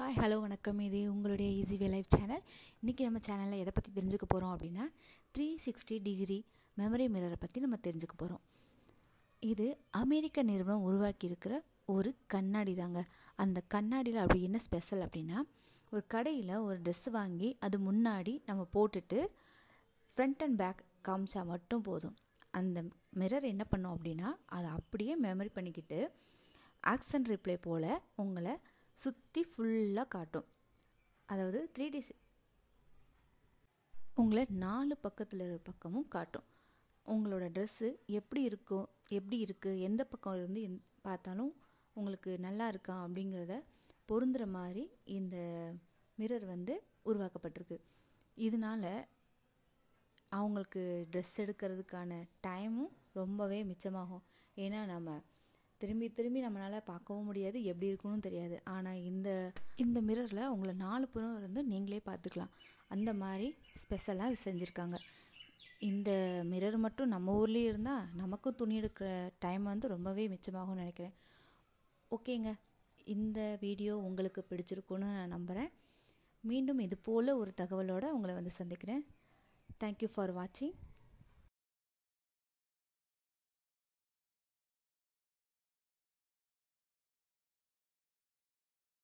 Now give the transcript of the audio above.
hi hello வணக்கம் இது உங்களுடைய ஈஸி வே லைஃப் சேனல் இன்றைக்கி நம்ம சேனலில் எதை பற்றி தெரிஞ்சுக்க போகிறோம் அப்படின்னா த்ரீ சிக்ஸ்டி டிகிரி மெமரி மிரரை பற்றி நம்ம தெரிஞ்சுக்க போகிறோம் இது அமெரிக்க நிறுவனம் உருவாக்கியிருக்கிற ஒரு கண்ணாடி தாங்க அந்த கண்ணாடியில் அப்படி என்ன ஸ்பெஷல் அப்படின்னா ஒரு கடையில் ஒரு ட்ரெஸ் வாங்கி அது முன்னாடி நம்ம போட்டுட்டு ஃப்ரண்ட் அண்ட் பேக் காமிச்சா மட்டும் போதும் அந்த மிரர் என்ன பண்ணும் அப்படின்னா அதை அப்படியே மெமரி பண்ணிக்கிட்டு ஆக்சன் ரிப்ளை போல் உங்களை சுற்றி ஃபுல்லாக காட்டும் அதாவது த்ரீ டி உங்களை நாலு பக்கத்தில் இருக்க பக்கமும் காட்டும் உங்களோட ட்ரெஸ்ஸு எப்படி இருக்கும் எப்படி இருக்குது எந்த பக்கம் இருந்து எந் பார்த்தாலும் உங்களுக்கு நல்லா இருக்கா அப்படிங்கிறத பொருந்துகிற மாதிரி இந்த மிரர் வந்து உருவாக்கப்பட்டிருக்கு இதனால் அவங்களுக்கு ட்ரெஸ் எடுக்கிறதுக்கான டைமும் ரொம்பவே மிச்சமாகும் ஏன்னா நம்ம திரும்பி திரும்பி நம்மளால் பார்க்கவும் முடியாது எப்படி இருக்குன்னு தெரியாது ஆனால் இந்த இந்த மிரரில் உங்களை நாலு புறம் இருந்து நீங்களே பார்த்துக்கலாம் அந்த மாதிரி ஸ்பெஷலாக இது செஞ்சுருக்காங்க இந்த மிரர் மட்டும் நம்ம ஊர்லேயே இருந்தால் நமக்கும் துணி எடுக்கிற டைம் வந்து ரொம்பவே மிச்சமாகும்னு நினைக்கிறேன் ஓகேங்க இந்த வீடியோ உங்களுக்கு பிடிச்சிருக்குன்னு நான் நம்புகிறேன் மீண்டும் இது போல் ஒரு தகவலோடு உங்களை வந்து சந்திக்கிறேன் தேங்க்யூ ஃபார் வாட்சிங்